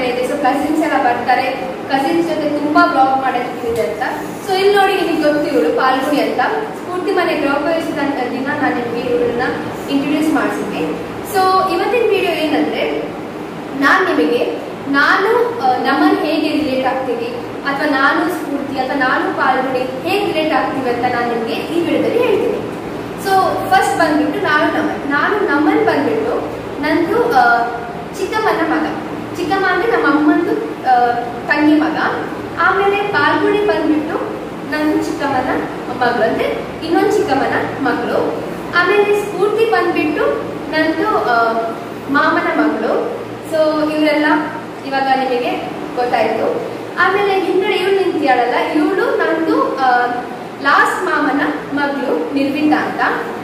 ಮನೆ ಇದೆ so cousins ಎಲ್ಲ ಬರ್ತಾರೆ ಕಸಿನ್ಸ್ ಜೊತೆ ತುಂಬಾ ಬ್ಲಾಗ್ ಮಾಡೋದಿದೆ ಅಂತ ಸೊ ಇಲ್ಲಿ ನೋಡಿ ನಿಮಗೆ ಗೊತ್ತು ಇವಳು ಪಾಲ್ಗುಣಿ ಅಂತ ಸ್ಫೂರ್ತಿ ಮನೆ ಗೃಹ ಪ್ರವೇಶದ ದಿನ ನಾನು ನಿಮಗೆ ಇವಳನ್ನ ಇಂಟ್ರೊಡ್ಯೂಸ್ ಮಾಡಿಸಿದ್ದೆ ಸೊ ಇವತ್ತಿನ ವಿಡಿಯೋ ಏನಂದ್ರೆ ನಾನು ನಿಮಗೆ ನಾನು ಆ, ನಮ್ಮನ್ನ ಹೇಗೆ ರಿಲೇಟ್ ಆಗ್ತೀವಿ ಅಥವಾ ನಾನು ಸ್ಫೂರ್ತಿ ಅಥವಾ ನಾನು ಪಾಲ್ಗುಣಿ ಹೇಗೆ ರಿಲೇಟ್ ಆಗ್ತೀವಿ ಅಂತ ನಾನು ನಿಮಗೆ ಈ ವಿಡಿಯೋದಲ್ಲಿ ಹೇಳ್ತೀನಿ ಸೊ ಫಸ್ಟ್ ಬಂದ್ಬಿಟ್ಟು ನಾನು ನಮನ್ ನಾನು ನಮನ್ ಬಂದ್ಬಿಟ್ಟು ನಂದು ಆ, ಚಿಕ್ಕಮ್ಮನ ಮಗ ಚಿಕ್ಕಮ್ಮ ಅಂದ್ರೆ ನಮ್ಮ ಅಮ್ಮಂದು ಆ, ತಂಗಿ ಮಗ ಆಮೇಲೆ ಪಾಲ್ಗುಣಿ ಬಂದ್ಬಿಟ್ಟು ನನ್ನ ಚಿಕ್ಕಮ್ಮನ ಮಗಳು ಅಂದ್ರೆ ಇನ್ನೊಂದು ಚಿಕ್ಕಮ್ಮನ ಮಗಳು ಆಮೇಲೆ ಸ್ಫೂರ್ತಿ ಬಂದ್ಬಿಟ್ಟು ನಂದು ಆ, ಮಾಮನ ಮಗಳು ಸೊ ಇವರೆಲ್ಲ ಇವಾಗ ನಿಮಗೆ ಗೊತ್ತಾಯ್ತು ಆಮೇಲೆ ಹಿಂದ್ಗಡೆ ಇವಳು ನಿಂತಿಯಾಳಲ್ಲ ಇವಳು ನಂದು ಲಾಸ್ಟ್ ಮಾಮನ ಮಗಳು ನಿರ್ವಿತಾ ಅಂತ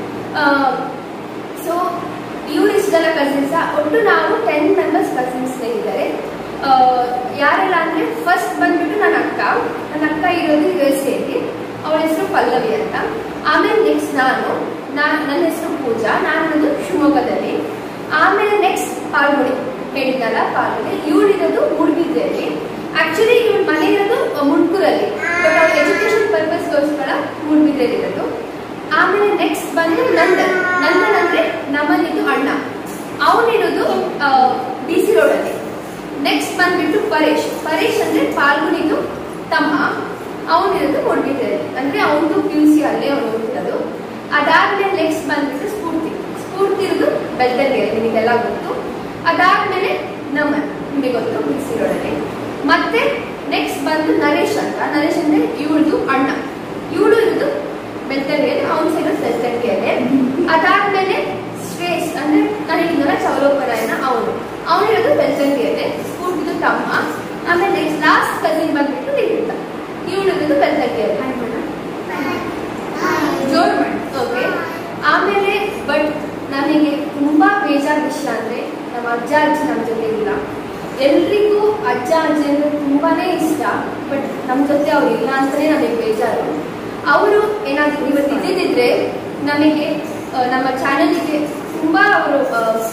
ಸೊ ಇವ್ರು ಇಷ್ಟು ಜನ ಕಸಿನ್ಸ್ ಒಟ್ಟು ನಾವು ಟೆನ್ ಮೆಂಬರ್ಸ್ ಕಸಿನ್ಸ್ ಇದ್ದಾರೆ ಆ, ಯಾರೆಲ್ಲ ಅಂದ್ರೆ ಫಸ್ಟ್ ಬಂದ್ಬಿಟ್ಟು ನನ್ನ ಅಕ್ಕ ನನ್ನ ಅಕ್ಕ ಇರೋದು ಯು ಎಸ್ ಎಲ್ಲಿ ಅವಳ ಹೆಸರು ಪಲ್ಲವಿ ಅಂತ ಆಮೇಲೆ ನೆಕ್ಸ್ಟ್ ನಾನು ನಾ- ನನ್ನ ಹೆಸರು ಪೂಜಾ ನಾನು ಇರೋದು ಶಿವಮೊಗ್ಗದಲ್ಲಿ ಆಮೇಲೆ ನೆಕ್ಸ್ಟ್ ಪಾಲ್ಗುಡಿ ಹೇಳಿದ್ನಲ್ಲ ಪಾಲ್ಗುಡಿ ಇವಳಿರೋದು ಮೂಡ್ಬಿದ್ರೆಯಲ್ಲಿ ಆಕ್ಚುಲಿ ಇವಳ ಮನೆ ಇರೋದು ಮುಡ್ಕೂರಲ್ಲಿ ಬಟ್ ಅವ್ರ ಎಜುಕೇಶನ್ ಪರ್ಪಸ್ಗೋಸ್ಕರ ಮೂಡ್ಬಿದ್ರೆಯಲ್ಲಿ ಇರೋದು ಆಮೇಲೆ ನೆಕ್ಸ್ಟ್ ಬಂದು ನಂದನ್ ನಂದನ್ ಅಂದ್ರೆ ನಮ್ಮನಿದು ಅಣ್ಣ ಅವನಿರೋದು ಡಿ ಸಿ ರೋಡಲ್ಲಿ ನೆಕ್ಸ್ಟ್ ಬಂದ್ಬಿಟ್ಟು ಪರೇಶ್ ಪರೇಶ್ ಅಂದ್ರೆ ಪಾಲ್ಗುನಿದು ತಮ್ಮ ಅವನಿರೋದು ಮೂಡ್ಬಿದ್ರೆಯಲ್ಲಿ ಅಂದ್ರೆ ಅವನದು ಪಿ ಯು ಸಿ ಅಲ್ಲೇ ಅವನು ಓದ್ತಿರೋದು ಅದಾದ್ಮೇಲೆ ನೆಕ್ಸ್ಟ್ ಬಂದ್ಬಿಟ್ಟು ಸ್ಫೂರ್ತಿ ಸ್ಫೂರ್ತಿ ಇರೋದು ಬೆಳ್ತಂಗಿಯಲ್ಲಿ ನಿಮಗೆಲ್ಲ ಗೊತ್ತು ಅದಾದ್ಮೇಲೆ ನಮನ್ ನಿಮಗೆ ಗೊತ್ತು ಬಿ ಸಿ ರೋಡಲ್ಲಿ ಮತ್ತೆ ನೆಕ್ಸ್ಟ್ ಬಂದು ನರೇಶ್ ಅಂತ ನರೇಶ್ ಅಂದ್ರೆ ಇವಳದು ಅಣ್ಣ ಇವಳು ಇರೋದು ಬೆಳ್ತಂಗಿಯಲ್ಲಿ ಅವನ ಸೈಡ್ ಬೆಳ್ತಂಗಿಯಲ್ಲೇ ಅದಾದ್ಮೇಲೆ ಶ್ರೇಷ್ ಅಂದ್ರೆ ನನಗಿಂದ ಚೌಲೋಪರಾಯನ ಅವನು ಅವನಿರೋದು ಬೆಳ್ತಂಗಿಯಲ್ಲೇ ಸ್ಫೂರ್ತಿದು ತಮ್ಮ ಆಮೇಲೆ ನೆಕ್ಸ್ಟ್ ಲಾಸ್ಟ್ ಕಸಿನ್ ಬಂದ್ಬಿಟ್ಟು ನಿವೃತ್ತ ಇವಳು ಇರೋದು ಬೆಳ್ತಂಗಿಯಲ್ಲಿ ಜೋಡ್ ಮಾಡಿ ಓಕೆ ಆಮೇಲೆ ಬಟ್ ನನಗೆ ತುಂಬಾ ಬೇಜಾರ್ ವಿಷಯ ಅಂದ್ರೆ ನಮ್ಮ ಅಜ್ಜ ಅಜ್ಜಿ ನಮ್ಮ ಜೊತೆ ಇಲ್ಲ ಎಲ್ರಿಗೂ ಅಜ್ಜ ಅಜ್ಜಿ ಅಂದ್ರೆ ತುಂಬಾನೇ ಇಷ್ಟ ಬಟ್ ನಮ್ಮ ಜೊತೆ ಅವ್ರು ಇಲ್ಲ ಅಂತಾನೆ ನನಗೆ ಬೇಜಾರು ಅವರು ಏನಾದ್ರು ಇವತ್ತು ಇದ್ದಿದ್ರೆ ನಮಗೆ ಆ, ನಮ್ಮ ಚಾನಲ್ಗೆ ತುಂಬಾ ಅವರು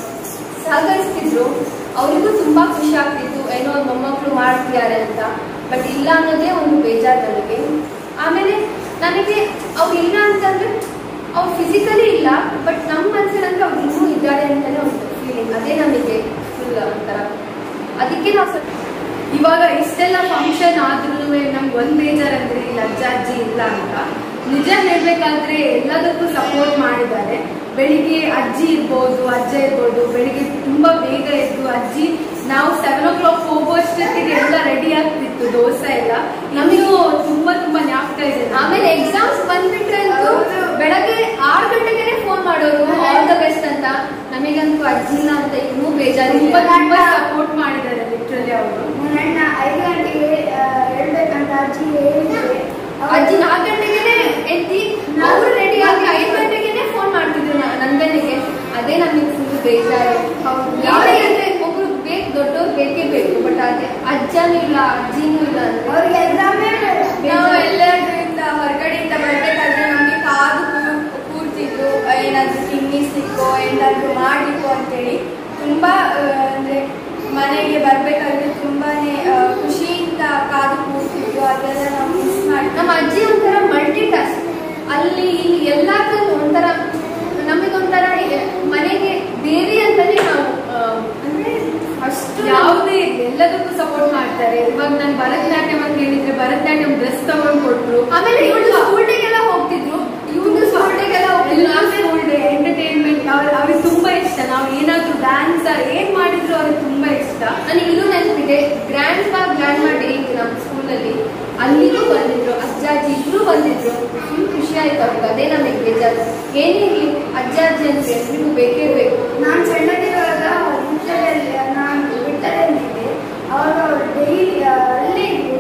ಸಹಕರಿಸ್ತಿದ್ರು ಅವರಿಗೂ ತುಂಬಾ ಖುಷಿ ಆಗ್ತಿತ್ತು ಏನೋ ಮೊಮ್ಮಕ್ಕಳು ಮಾಡ್ತಿದ್ದಾರೆ ಅಂತ ಬಟ್ ಇಲ್ಲ ಅನ್ನೋದೇ ಒಂದು ಬೇಜಾರು ನನಗೆ ಆಮೇಲೆ ನನಗೆ ಅವ್ರು ಇಲ್ಲ ಅಂತಂದ್ರೆ ಅವ್ರು ಫಿಸಿಕಲಿ ಇಲ್ಲ ಬಟ್ ನಮ್ಮ ಮನಸ್ಸಿನಂದ್ರೆ ಅವ್ರು ಇನ್ನೂ ಇದ್ದಾರೆ ಅಂತಾನೆ ಒಂದು ಫೀಲಿಂಗ್ ಅದೇ ನಮಗೆ ಫುಲ್ ಒಂಥರ ಅದಕ್ಕೆ ನಾವು ಸ್ವಲ್ಪ ಇವಾಗ ಇಷ್ಟೆಲ್ಲ ಫಂಕ್ಷನ್ ಆದ್ರೂ ನಮ್ಗೆ ಒಂದ್ ಬೇಜಾರ್ ಅಂದ್ರೆ ಇಲ್ಲಿ ಅಜ್ಜ ಅಜ್ಜಿ ಇಲ್ಲ ಅಂತ ನಿಜ ಹೇಳ್ಬೇಕಾದ್ರೆ ಎಲ್ಲದಕ್ಕೂ ಸಪೋರ್ಟ್ ಮಾಡಿದ್ದಾರೆ ಬೆಳಿಗ್ಗೆ ಅಜ್ಜಿ ಇರ್ಬೋದು ಅಜ್ಜ ಇರ್ಬೋದು ಬೆಳಿಗ್ಗೆ ತುಂಬಾ ಬೇಗ ಎದ್ದು ಅಜ್ಜಿ ನಾವು ಸೆವೆನ್ ಓ ಕ್ಲಾಕ್ ಹೋಗುವಷ್ಟೊತ್ತಿಗೆ ಎಲ್ಲ ರೆಡಿ ಆಗ್ತಿತ್ತು ದೋಸೆ ಎಲ್ಲ ನಮಗೂ ತುಂಬಾ ತುಂಬಾ ಜ್ಞಾಪಕ ಇದೆ ಆಮೇಲೆ ಎಕ್ಸಾಮ್ಸ್ ಬಂದ್ಬಿಟ್ರೆ ಅಂತೂ ಬೆಳಗ್ಗೆ ಆರು ಗಂಟೆಗೆ ಫೋನ್ ಮಾಡೋರು ಆಲ್ ದ ಬೆಸ್ಟ್ ಅಂತ ನಮಗಂತೂ ಅಜ್ಜಿಲ್ಲ ಅಂತ ಇನ್ನೂ ತುಂಬಾ ಬೇಜಾರಿಲ್ಲ ತುಂಬಾ ಸಪೋರ್ಟ್ ಮಾಡಿದ್ದಾರೆ ಲಿಟ್ರಲಿ ಅವರು ನನ್ನ ಐದು ಗಂಟೆಗೆ ಆ, ಹೇಳ್ಬೇಕಂತ ಅಜ್ಜಿ ಹೇಳಿದ್ರೆ ಅಜ್ಜಿ ನಾಲ್ಕು ಗಂಟೆಗೆ ಎದ್ದಿ ಅವರು ರೆಡಿ ಆಗಿ ಐದು ಗಂಟೆಗೆ ಫೋನ್ ಮಾಡ್ತಿದ್ರು ನ- ನಂದನಿಗೆ ಅದೇ ನಮಗೆ ಫುಲ್ ಬೇಜಾರು ಯಾರೇ ಅಂದ್ರೆ ಒಬ್ರು ಬೇಕು ದೊಡ್ಡವ್ರು ಬೇಕೇ ಬೇಕು ಬಟ್ ಅದೇ ಅಜ್ಜನೂ ಇಲ್ಲ ಅಜ್ಜಿನೂ ಇಲ್ಲ ಅಂದ್ರೆ ಅವ್ರಿಗೆ ಎಕ್ಸಾಮೇ ನಾವು ಎಲ್ಲರಿಂದ ಹೊರಗಡೆಯಿಂದ ಬರ್ಬೇಕಾದ್ರೆ ನಮಗೆ ಕಾದು ಕೂ- ಕೂರ್ತಿದ್ರು ಏನಾದ್ರು ತಿನ್ನಿಸ್ಲಿಕ್ಕೋ ಏನಾದ್ರು ಮಾಡ್ಲಿಕ್ಕೋ ಅಂತೇಳಿ ತುಂಬಾ ಆ, ಅಂದ್ರೆ ಮನೆಗೆ ಬರ್ಬೇಕಾದ್ರೆ ತುಂಬಾನೇ ಆ, ಖುಷಿಯಿಂದ ಕಾದು ಕೂರ್ತಿದ್ರು ಅದೆಲ್ಲ ನಾವು ಮಿಸ್ ಮಾಡಿ ನಮ್ಮ ಅಜ್ಜಿ ಒಂಥರ ಮಲ್ಟಿ ಟಾಸ್ಕ್ ಅಲ್ಲಿ ಇಲ್ಲಿ ಎಲ್ಲಾದ್ರಲ್ಲೂ ಒಂಥರ ನಮಗೊಂಥರ ಎ- ಮನೆಗೆ ದೇವಿ ಅಂತಾನೆ ನಾವು ಆ, ಅಂದ್ರೆ ಅಷ್ಟು ಯಾವುದೇ ಇರ್ಲಿ, ಎಲ್ಲದಕ್ಕೂ ಸಪೋರ್ಟ್ ಮಾಡ್ತಾರೆ ಇವಾಗ ನಾನು ಭರತನಾಟ್ಯಂ ಅಂತ ಹೇಳಿದ್ರೆ ಭರತನಾಟ್ಯಂ ಡ್ರೆಸ್ ತಗೊಂಡ್ ಕೊಟ್ರು ಆಮೇಲೆ ಇವಳು ಸ್ಕೂಲ್ ಡೇಗೆಲ್ಲ ಹೋಗ್ತಿದ್ರು ಇವ್ನು ಸ್ಕೂಲ್ ಡೇಗೆಲ್ಲ ಹೋಗ್ತಿದ್ರು ಆಮೇಲೆ ಫುಲ್ ಡೇ ಎಂಟರ್ಟೈನ್ಮೆಂಟ್ ಅವ್ರಿಗೆ ತುಂಬಾ ಇಷ್ಟ ನಾವು ಏನಾದ್ರು ಡ್ಯಾನ್ಸ್ ಏನ್ ಮಾಡಿದ್ರು ಅವ್ರಿಗೆ ತುಂಬಾ ಇಷ್ಟ ನನಗೆ ಇದು ನೆನಪಿದೆ ಗ್ರ್ಯಾಂಡ್ ಪಾ ಗ್ರ್ಯಾಂಡ್ ಮಾ ಡೇ ಇತ್ತು ನಮ್ಮ ಸ್ಕೂಲಲ್ಲಿ ಅಲ್ಲಿಗೂ ಬಂದಿದ್ರು ಅಜ್ಜ ಅಜ್ಜಿ ಇಬ್ರು ಬಂದಿದ್ರು ಫುಲ್ ಖುಷಿ ಆಯ್ತು ಅವ್ರಿಗೆ ಅದೇ ನಮಗೆ ಬೇಜಾರು ಏನಿರ್ಲಿ ಅಜ್ಜ ಅಜ್ಜಿ ಅಂದ್ರೆ ಎಲ್ರಿಗೂ ಬೇಕೇ ಬೇಕು ನಾನು ಸಣ್ಣದಿರುವಾಗ ವಿಟ್ಲದಲ್ಲಿ ನಾನು ವಿಟ್ಟದಲ್ಲಿದ್ದೆ ಅವಾಗ ಅವ್ರು ಡೈಲಿ ಅಲ್ಲೇ ಇದ್ದೆ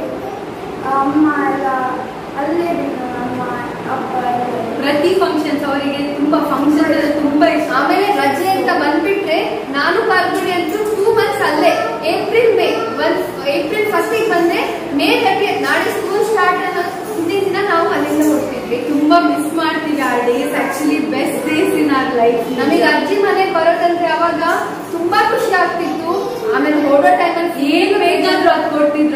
ಅಮ್ಮ ಎಲ್ಲ ಅಲ್ಲೇ ಇದ್ರು ಅಮ್ಮ ಅಪ್ಪ ಎಲ್ಲ ಪ್ರತಿ ಫಂಕ್ಷನ್ಸ್ ಅವರಿಗೆ ತುಂಬಾ ಫಂಕ್ಷನ್ ತುಂಬಾ ಇಷ್ಟ ಆಮೇಲೆ ರಜೆ ಅಂತ ಬಂದ್ಬಿಟ್ರೆ ನಾನು ಪಾಲ್ಗೊಳ್ಳಿ ಅಂತೂ ಟೂ ಮಂತ್ಸ್ ಅಲ್ಲೇ ಏಪ್ರಿಲ್ ಮೇ ಒಂದ್ ಏಪ್ರಿಲ್ ಫಸ್ಟಿಗೆ ಬಂದ್ರೆ ಮೇ ತರ್ಟಿ ನಾಳೆ ಸ್ಕೂಲ್ ಸ್ಟಾರ್ಟ್ ಅನ್ನೋ ಹಿಂದಿನ ದಿನ ನಾವು ಅಲ್ಲಿಂದ ಹೊರಟಿದ್ವಿ ತುಂಬಾ ಮಿಸ್ ಮಾಡ್ತೀವಿ ಆ days actually best days in our life ನಮಗೆ ಅಜ್ಜಿ ಮನೆಗೆ ಬರೋದಂದ್ರೆ ಅವಾಗ ತುಂಬಾ ಖುಷಿ ಆಗ್ತಿತ್ತು ಆಮೇಲೆ ಹೊರಡೋ ಟೈಮಲ್ಲಿ ಏನ್ ಬೇಕಾದ್ರೂ ಅದು ಕೊಡ್ತಿದ್ರು